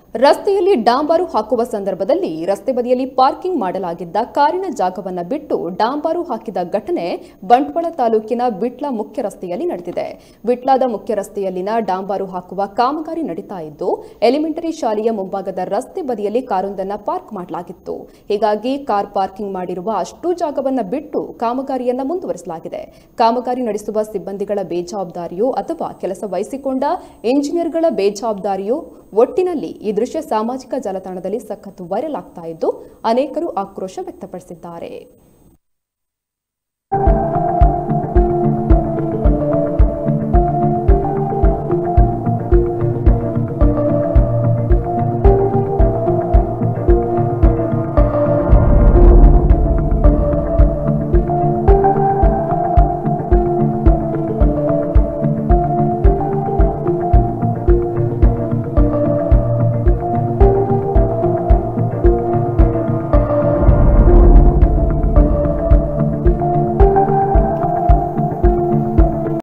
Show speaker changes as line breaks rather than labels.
ರಸ್ತೆಯಲ್ಲಿ ಡಾಂಬಾರು ಹಾಕುವ ಸಂದರ್ಭದಲ್ಲಿ ರಸ್ತೆ ಬದಿಯಲ್ಲಿ ಪಾರ್ಕಿಂಗ್ ಮಾಡಲಾಗಿದ್ದ ಕಾರಿನ ಜಾಗವನ್ನು ಬಿಟ್ಟು ಡಾಂಬಾರು ಹಾಕಿದ ಘಟನೆ ಬಂಟ್ವಾಳ ತಾಲೂಕಿನ ವಿಟ್ಲ ಮುಖ್ಯ ರಸ್ತೆಯಲ್ಲಿ ನಡೆದಿದೆ ವಿಟ್ಲಾದ ಮುಖ್ಯ ರಸ್ತೆಯಲ್ಲಿನ ಡಾಂಬಾರು ಹಾಕುವ ಕಾಮಗಾರಿ ನಡೀತಾ ಇದ್ದು ಎಲಿಮೆಂಟರಿ ಶಾಲೆಯ ಮುಂಭಾಗದ ರಸ್ತೆ ಬದಿಯಲ್ಲಿ ಕಾರೊಂದನ್ನು ಪಾರ್ಕ್ ಮಾಡಲಾಗಿತ್ತು ಹೀಗಾಗಿ ಕಾರ್ ಪಾರ್ಕಿಂಗ್ ಮಾಡಿರುವ ಅಷ್ಟು ಜಾಗವನ್ನು ಬಿಟ್ಟು ಕಾಮಗಾರಿಯನ್ನ ಮುಂದುವರಿಸಲಾಗಿದೆ ಕಾಮಗಾರಿ ನಡೆಸುವ ಸಿಬ್ಬಂದಿಗಳ ಬೇಜವಾಬ್ದಾರಿಯೋ ಅಥವಾ ಕೆಲಸ ವಹಿಸಿಕೊಂಡ ಇಂಜಿನಿಯರ್ಗಳ ಬೇಜವಾಬ್ದಾರಿಯೋ ಒಟ್ಟಿನಲ್ಲಿ ಈ ದೃಶ್ಯ ಸಾಮಾಜಿಕ ಜಾಲತಾಣದಲ್ಲಿ ಸಖತ್ ವೈರಲ್ ಆಗ್ತಾ ಇದ್ದು ಅನೇಕರು ಆಕ್ರೋಶ ವ್ಯಕ್ತಪಡಿಸಿದ್ದಾರೆ